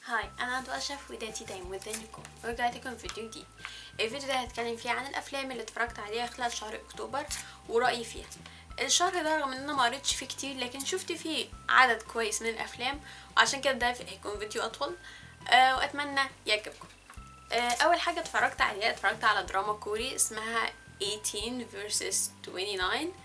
هاي انا عبد اشرف وده تي تايم وازيكم ورجعت لكم فيديو جديد الفيديو ده هتكلم فيه عن الافلام اللي اتفرجت عليها خلال شهر اكتوبر ورايي فيها الشهر ده رغم ان انا ما قريتش فيه كتير لكن شفت فيه عدد كويس من الافلام وعشان كده ده هيكون فيديو اطول أه واتمنى يعجبكم أه اول حاجه اتفرجت عليها اتفرجت على دراما كوري اسمها 18 versus 29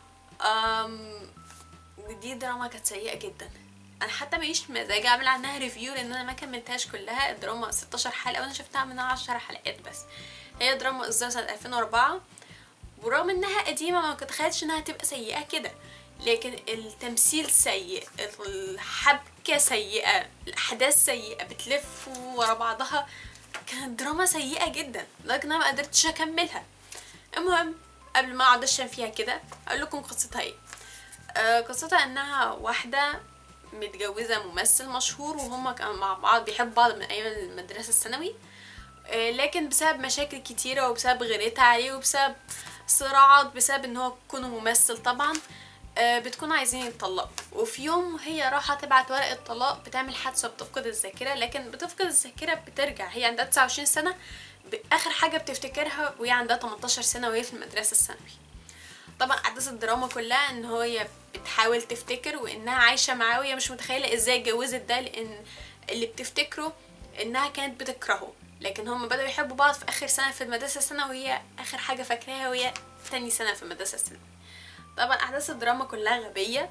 أم ودي دراما كانت سيئه جدا انا حتى ماليش مزاج اعمل عنها ريفيو لان انا ما كملتهاش كلها الدراما 16 حلقه وانا شفتها منها 10 حلقات بس هي دراما اصدار سنه 2004 ورغم انها قديمه ما تخيلتش انها تبقى سيئه كده لكن التمثيل سيء الحبكه سيئه الاحداث سيئه بتلف ورا بعضها كانت دراما سيئه جدا لكن انا ما قدرتش اكملها المهم قبل ما اقعد اشتم فيها كده اقول لكم قصتها ايه آه قصتها انها واحده متجوزة ممثل مشهور وهما كانوا مع بعض بيحبوا بعض من أيام المدرسة الثانوي آه، لكن بسبب مشاكل كتيرة وبسبب غيرتها عليه وبسبب صراعات بسبب ان هو كونه ممثل طبعا آه، بتكون عايزين يتطلقوا وفي يوم هي راحة تبعت ورقة طلاق بتعمل حادثة بتفقد الذاكرة لكن بتفقد الذاكرة بترجع هي عندها 29 سنة آخر حاجة بتفتكرها وهي عندها 18 سنة وهي في المدرسة الثانوي طبعا احداث الدراما كلها ان هي بتحاول تفتكر وانها عايشه معاه وهي مش متخيله ازاي اتجوزت ده لان اللي بتفتكره انها كانت بتكرهه لكن هم بدأوا يحبوا بعض في اخر سنه في المدرسه الثانويه اخر حاجه فاكراها وهي تاني سنه في المدرسه الثانويه طبعا احداث الدراما كلها غبيه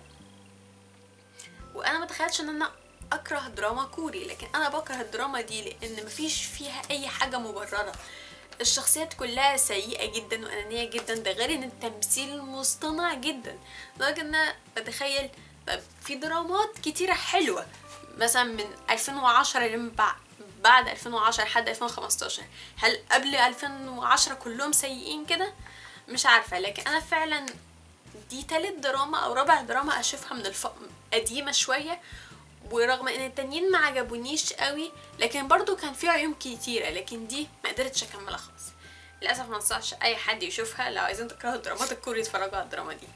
وانا متخيلش ان انا اكره دراما كوري لكن انا بكره الدراما دي لان مفيش فيها اي حاجه مبرره الشخصيات كلها سيئة جدا وأنانية جدا ده غير ان التمثيل مصطنع جدا لدرجة ان أنا بتخيل طب في درامات كتيرة حلوة مثلا من 2010 لما بعد بعد 2010 لحد 2015 هل قبل 2010 كلهم سيئين كده مش عارفة لكن أنا فعلا دي تالت دراما أو رابع دراما أشوفها من الف... قديمة شوية ورغم ان التانيين ما عجبونيش قوي لكن برضو كان في عيوب كتيرة لكن دي ما قدرتش اكملها خالص للاسف ما انصحش اي حد يشوفها لو عايزين تكرهوا الدرامات الكوري اتفرجوا على الدراما دي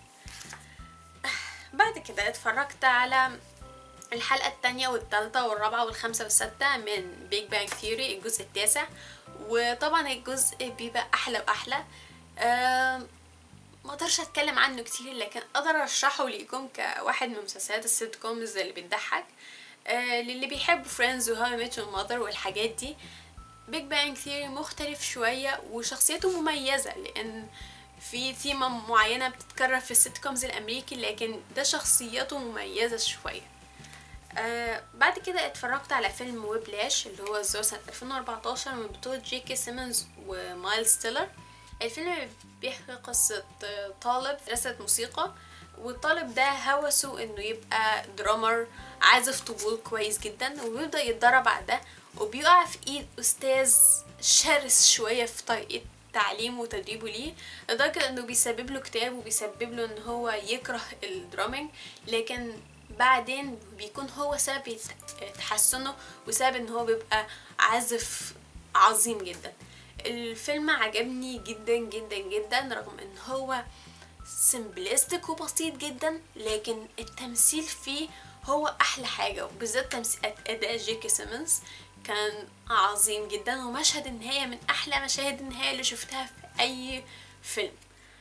بعد كده اتفرجت على الحلقة التانية والتالتة والرابعة والخامسة والستة من بيج بانج ثيوري الجزء التاسع وطبعا الجزء بيبقى أحلى وأحلى أه ما اقدرش اتكلم عنه كتير لكن اقدر اشرحه ليكم كواحد من مسلسلات السيت كومز اللي بتضحك آه للي بيحبوا فريندز وهاو ميت يور ماذر والحاجات دي بيج بانج ثيوري مختلف شوية وشخصيته مميزة لأن في ثيمة معينة بتتكرر في السيت كومز الأمريكي لكن ده شخصيته مميزة شوية آه بعد كده اتفرجت على فيلم ويبلاش اللي هو الزور سنة 2014 من بطولة جيكي سيمونز ومايلز تيلر الفيلم بيحكي قصة طالب دراسة موسيقى والطالب ده هوسه انه يبقى درامر عازف طبول كويس جدا وبيبدأ يتدرب على ده وبيقع في ايد استاذ شرس شوية في طريقة تعليمه وتدريبه ليه لدرجة انه بيسبب له كتاب وبيسبب له ان هو يكره الدرامينج لكن بعدين بيكون هو سبب تحسنه وسبب ان هو بيبقى عازف عظيم جدا الفيلم عجبني جدا جدا جدا رغم ان هو سمبلستيك وبسيط جدا لكن التمثيل فيه هو احلى حاجة وبالذات تمثيل اداء جيكي سيمنز كان عظيم جدا ومشهد النهاية من احلى مشاهد النهاية اللي شفتها في اي فيلم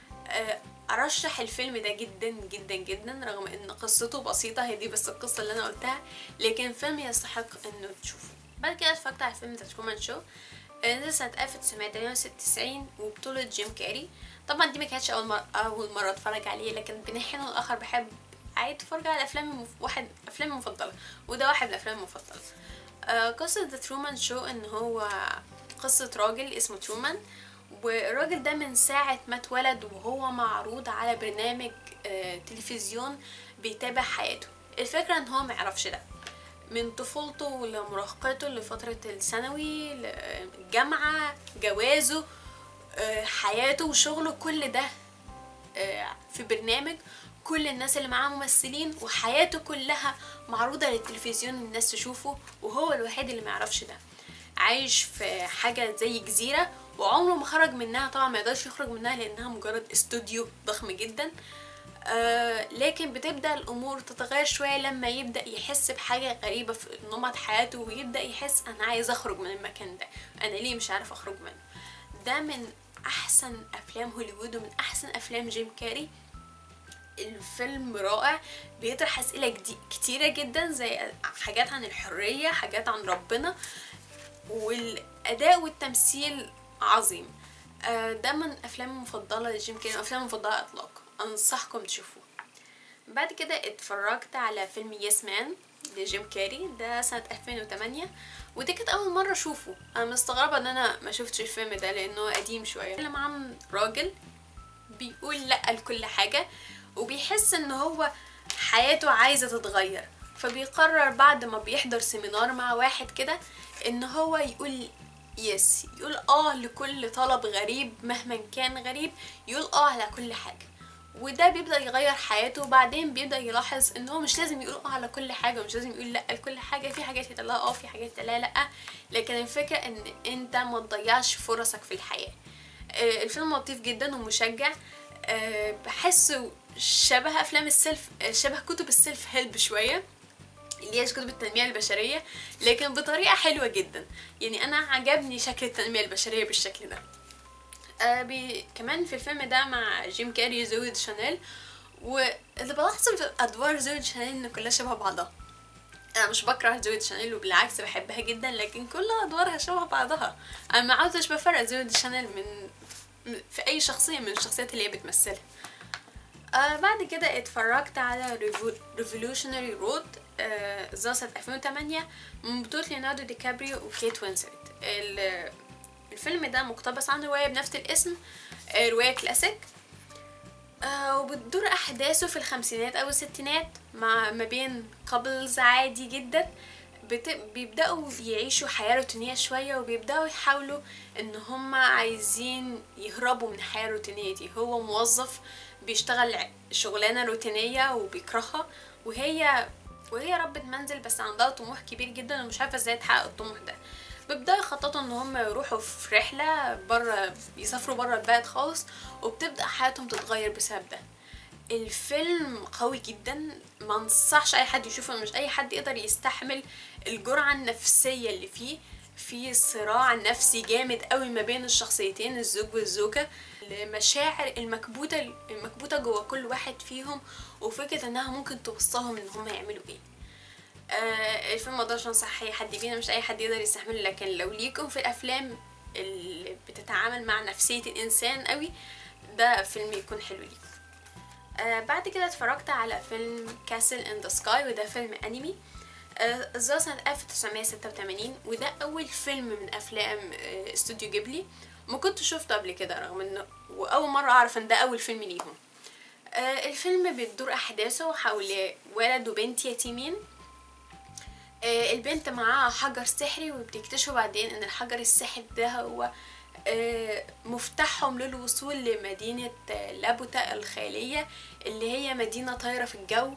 ارشح الفيلم ده جدا جدا جدا رغم ان قصته بسيطة هي دي بس القصة اللي انا قلتها لكن فيلم يستحق انه تشوفه بعد كده اتفرجت على فيلم ذا ترومان شو نزل سنة 1996 وبطولة جيم كاري طبعا دي ما كانتش أول مرة أول مرة أتفرج عليه لكن بين الحين والآخر بحب أعيد أتفرج على أفلام المف... واحد أفلام المفضلة وده واحد من الأفلام المفضلة آه قصة ذا ترومان شو إن هو قصة راجل اسمه ترومان والراجل ده من ساعة ما اتولد وهو معروض على برنامج آه تلفزيون بيتابع حياته الفكرة إن هو معرفش ده من طفولته لمراهقته لفترة الثانوي الجامعة جوازه حياته وشغله كل ده في برنامج كل الناس اللي معاه ممثلين وحياته كلها معروضة للتلفزيون الناس تشوفه وهو الوحيد اللي معرفش ده عايش في حاجة زي جزيرة وعمره ما خرج منها طبعا ما يقدرش يخرج منها لانها مجرد استوديو ضخم جدا آه لكن بتبدا الامور تتغير شويه لما يبدا يحس بحاجه غريبه في نمط حياته ويبدا يحس انا عايز اخرج من المكان ده انا ليه مش عارف اخرج منه ده من احسن افلام هوليوود ومن احسن افلام جيم كاري الفيلم رائع بيطرح اسئله جدي كتيره جدا زي حاجات عن الحريه حاجات عن ربنا والاداء والتمثيل عظيم آه، ده من افلامي المفضله لجيم كاري افلامي المفضله اطلاقا انصحكم تشوفوه بعد كده اتفرجت على فيلم يس مان لجيم كاري ده سنة 2008 ودي كانت أول مرة أشوفه أنا مستغربة إن أنا ما شفتش الفيلم ده لأنه قديم شوية بيتكلم عن راجل بيقول لأ لكل حاجة وبيحس إن هو حياته عايزة تتغير فبيقرر بعد ما بيحضر سيمينار مع واحد كده إن هو يقول يس يقول اه لكل طلب غريب مهما كان غريب يقول اه على كل حاجة وده بيبدأ يغير حياته وبعدين بيبدأ يلاحظ ان هو مش لازم يقول اه على كل حاجة ومش لازم يقول لا لكل حاجة في حاجات يتقال لها اه في حاجات يتقال لها لا لكن الفكرة ان انت ما تضيعش فرصك في الحياة آه، الفيلم لطيف جدا ومشجع آه، بحسه شبه افلام السيلف آه، شبه كتب السيلف هيلب شويه اللي هي كتب التنمية البشرية لكن بطريقة حلوة جدا يعني أنا عجبني شكل التنمية البشرية بالشكل ده آه بي كمان في الفيلم ده مع جيم كاري زوي شانيل واللي بلاحظه في أدوار زوي شانيل إن كلها شبه بعضها أنا مش بكره زوي شانيل وبالعكس بحبها جدا لكن كل أدوارها شبه بعضها أنا ما عدتش بفرق زوي شانيل من من- في أي شخصية من الشخصيات اللي هي بتمثلها آه بعد كده اتفرجت على ريفولوشنري رود آه ظهر سنة 2008 من بطولة ليوناردو دي كابريو وكيت وينسلت ال- الفيلم ده مقتبس عن رواية بنفس الاسم آه رواية كلاسيك آه وبتدور أحداثه في الخمسينات أو الستينات مع ما بين كابلز عادي جدا بت... بيبدأوا يعيشوا حياة روتينية شوية وبيبدأوا يحاولوا إن هما عايزين يهربوا من الحياة الروتينية دي هو موظف بيشتغل ع- شغلانة روتينية وبيكرهها وهي وهي ربة منزل بس عندها طموح كبير جدا ومش عارفة ازاي تحقق الطموح ده بيبدأوا يخططوا ان هم يروحوا في رحلة برا يسافروا برا البلد خالص وبتبدأ حياتهم تتغير بسبب ده الفيلم قوي جدا ما انصحش اي حد يشوفه مش اي حد يقدر يستحمل الجرعة النفسية اللي فيه في صراع نفسي جامد قوي ما بين الشخصيتين الزوج والزوجة المشاعر المكبوتة المكبوتة جوه كل واحد فيهم وفكرة انها ممكن توصلهم ان هم يعملوا ايه آه الفيلم ما اقدرش انصح اي حد فينا مش اي حد يقدر يستحمله لكن لو ليكم في الافلام اللي بتتعامل مع نفسية الانسان قوي ده فيلم يكون حلو ليكم آه بعد كده اتفرجت على فيلم كاسل ان ذا سكاي وده فيلم انمي آه ظهر سنة 1986 وده أول فيلم من أفلام آه استوديو جيبلي ما كنت شفته قبل كده رغم إنه وأول مرة أعرف إن ده أول فيلم ليهم آه الفيلم بتدور أحداثه حول ولد وبنت يتيمين آه البنت معاها حجر سحري وبتكتشفوا بعدين إن الحجر السحري ده هو آه، مفتاحهم للوصول لمدينة آه، لابوتا الخيالية اللي هي مدينة طايرة في الجو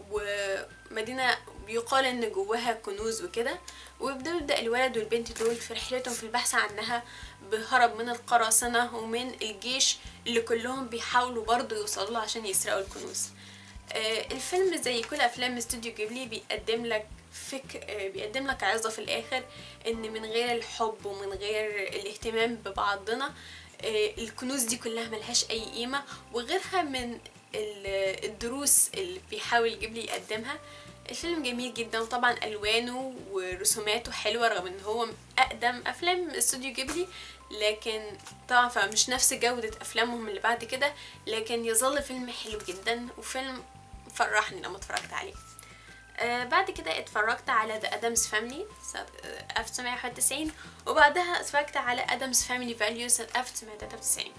ومدينة بيقال ان جواها كنوز وكده وبيبدأ الولد والبنت دول في رحلتهم في البحث عنها بهرب من القراصنة ومن الجيش اللي كلهم بيحاولوا برضه يوصلوا له عشان يسرقوا الكنوز آه، الفيلم زي كل افلام استوديو جيبلي بيقدم لك فك آه، بيقدم لك عظة في الاخر ان من غير الحب ومن غير الاهتمام ببعضنا آه، الكنوز دي كلها ملهاش اي قيمة وغيرها من ال- الدروس اللي بيحاول جيبلي يقدمها الفيلم جميل جدا وطبعا الوانه ورسوماته حلوه رغم ان هو اقدم افلام استوديو جيبلي لكن طبعا فمش نفس جودة افلامهم اللي بعد كده لكن يظل فيلم حلو جدا وفيلم فرحني لما اتفرجت عليه آه بعد كده اتفرجت على ذا ادمز فاميلي سنة 1991 وبعدها اتفرجت على ادمز فاميلي فاليو سنة 1993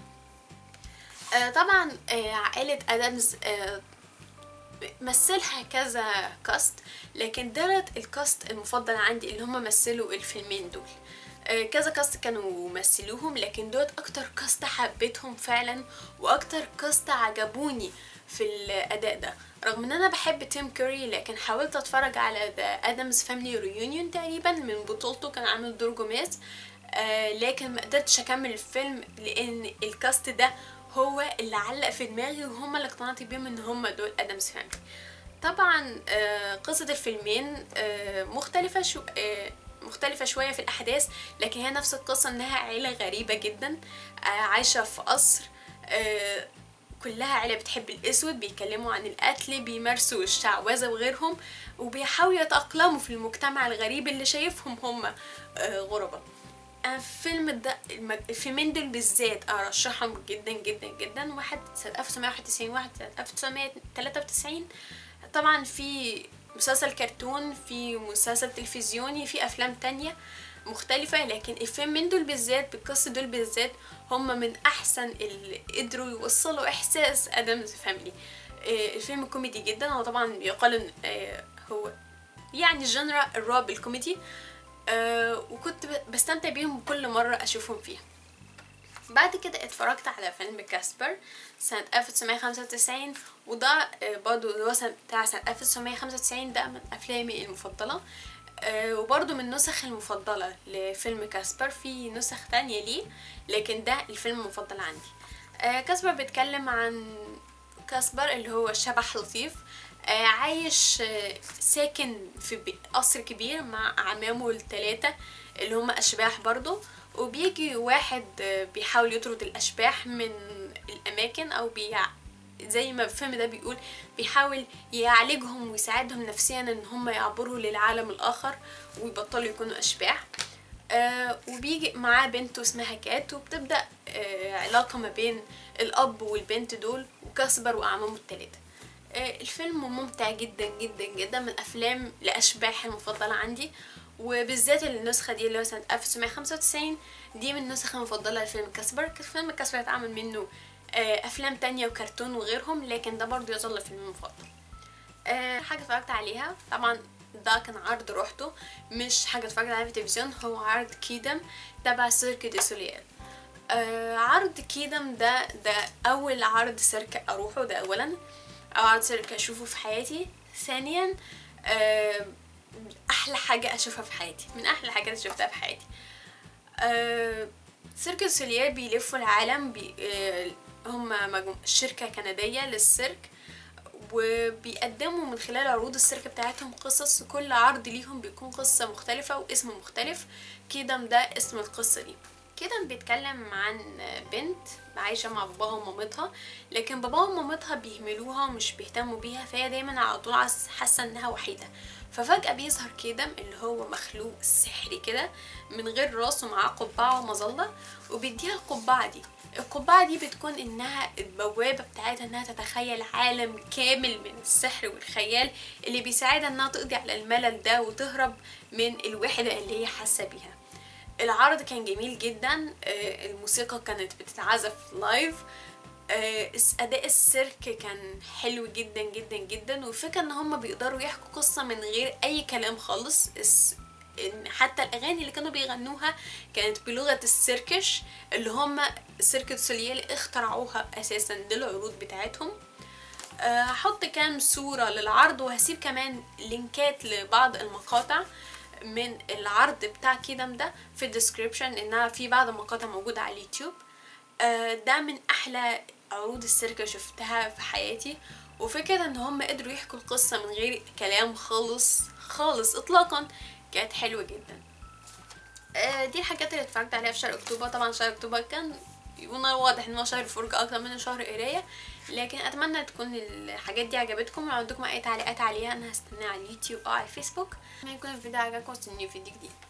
آه طبعا آه عائلة ادمز آه مثلها كذا كاست لكن دولت الكاست المفضل عندي اللي هم مثلوا الفيلمين دول آه، كذا كاست كانوا مثلوهم لكن دول اكتر كاست حبيتهم فعلا واكتر كاست عجبوني في الاداء ده رغم ان انا بحب تيم كوري لكن حاولت اتفرج على ذا ادمز فاميلي ريونيون تقريبا من بطولته كان عامل دور جوميز آه لكن ما قدرتش اكمل الفيلم لان الكاست ده هو اللي علق في دماغي وهم اللي اقتنعت بيهم ان هم دول ادمز فاميلي طبعا آه، قصة الفيلمين آه، مختلفة شو آه، مختلفة شوية في الأحداث لكن هي نفس القصة إنها عيلة غريبة جدا آه، عايشة في قصر آه، كلها عيلة بتحب الأسود بيتكلموا عن القتل بيمارسوا الشعوذة وغيرهم وبيحاولوا يتأقلموا في المجتمع الغريب اللي شايفهم هم آه، غرباء أنا الفيلم ده الم- الفيلمين دول بالذات ارشحهم جدا جدا جدا واحد سنة 1991 واحد سنة 1993 طبعا في مسلسل كرتون في مسلسل تلفزيوني في افلام تانية مختلفة لكن الفيلمين دول بالذات بالقصة دول بالذات هم من احسن اللي قدروا يوصلوا احساس ادمز فاميلي الفيلم كوميدي جدا هو طبعا يقال ان آه، هو يعني جنرا الرعب الكوميدي آه، وكنت ب- بستمتع بيهم كل مرة أشوفهم فيها بعد كده اتفرجت على فيلم كاسبر سنة 1995 وده آه، برضو اللي هو سنة بتاع سنة 1995 ده من أفلامي المفضلة آه، وبرضو من النسخ المفضلة لفيلم كاسبر في نسخ تانية ليه لكن ده الفيلم المفضل عندي آه، كاسبر بيتكلم عن كاسبر اللي هو شبح لطيف آه، عايش آه، ساكن في بي- قصر كبير مع أعمامه التلاتة اللي هم أشباح برضو وبيجي واحد آه، بيحاول يطرد الأشباح من الأماكن أو بيع زي ما الفيلم ده بيقول بيحاول يعالجهم ويساعدهم نفسيا ان هم يعبروا للعالم الآخر ويبطلوا يكونوا أشباح آه وبيجي معاه بنته اسمها كات وبتبدأ آه علاقة ما بين الأب والبنت دول وكاسبر وأعمامه التلاتة آه الفيلم ممتع جدا جدا جدا من أفلام لأشباح المفضلة عندي وبالذات النسخة دي اللي هو سنة 1995 دي من النسخ المفضلة لفيلم كاسبر فيلم كاسبر اتعمل منه آه أفلام تانية وكرتون وغيرهم لكن ده برضو يظل فيلم مفضل آه، حاجة اتفرجت عليها طبعا ده كان عرض روحته مش حاجة اتفرجت عليها في التلفزيون هو عرض كيدم تبع سيرك دي سوليال آه عرض كيدم ده ده أول عرض سيرك أروحه ده أولا أو عرض سيرك أشوفه في حياتي ثانيا آه أحلى حاجة أشوفها في حياتي من أحلى الحاجات اللي شفتها في حياتي آه، سيرك سوليير بيلفوا العالم بي آه، هم مجمو... شركة كندية للسيرك وبيقدموا من خلال عروض السيرك بتاعتهم قصص كل عرض ليهم بيكون قصة مختلفة واسم مختلف كيدم ده اسم القصة دي كيدم بيتكلم عن بنت عايشة مع باباها ومامتها لكن باباها ومامتها بيهملوها ومش بيهتموا بيها فهي دايما على طول عس- حاسة انها وحيدة ففجأة بيظهر كيدم اللي هو مخلوق سحري كده من غير راس ومعاه قبعة ومظلة وبيديها القبعة دي القبعة دي بتكون انها البوابة بتاعتها انها تتخيل عالم كامل من السحر والخيال اللي بيساعدها انها تقضي على الملل ده وتهرب من الوحدة اللي هي حاسة بيها العرض كان جميل جدا آه، الموسيقى كانت بتتعزف لايف آه، الس- اداء السيرك كان حلو جدا جدا جدا والفكره ان هم بيقدروا يحكوا قصه من غير اي كلام خالص الس- ان حتى الاغاني اللي كانوا بيغنوها كانت بلغه السيركش اللي هم سيرك سوليال اخترعوها اساسا للعروض بتاعتهم آه، هحط كام صورة للعرض وهسيب كمان لينكات لبعض المقاطع من العرض بتاع كيدم ده في الديسكريبشن انها في بعض المقاطع موجودة على اليوتيوب آه، ده من احلى عروض السيرك شفتها في حياتي وفكرة ان هم قدروا يحكوا القصة من غير كلام خالص خالص اطلاقا كانت حلوة جدا آه، دي الحاجات اللي اتفرجت عليها في شهر اكتوبر طبعا شهر اكتوبر كان يكون واضح ان هو شهر فرجة اكتر من شهر قراية لكن اتمنى تكون الحاجات دي عجبتكم لو عندكم اي تعليقات عليها انا هستناها على اليوتيوب او على الفيسبوك ما يكون الفيديو عجبكم استنوني في فيديو جديد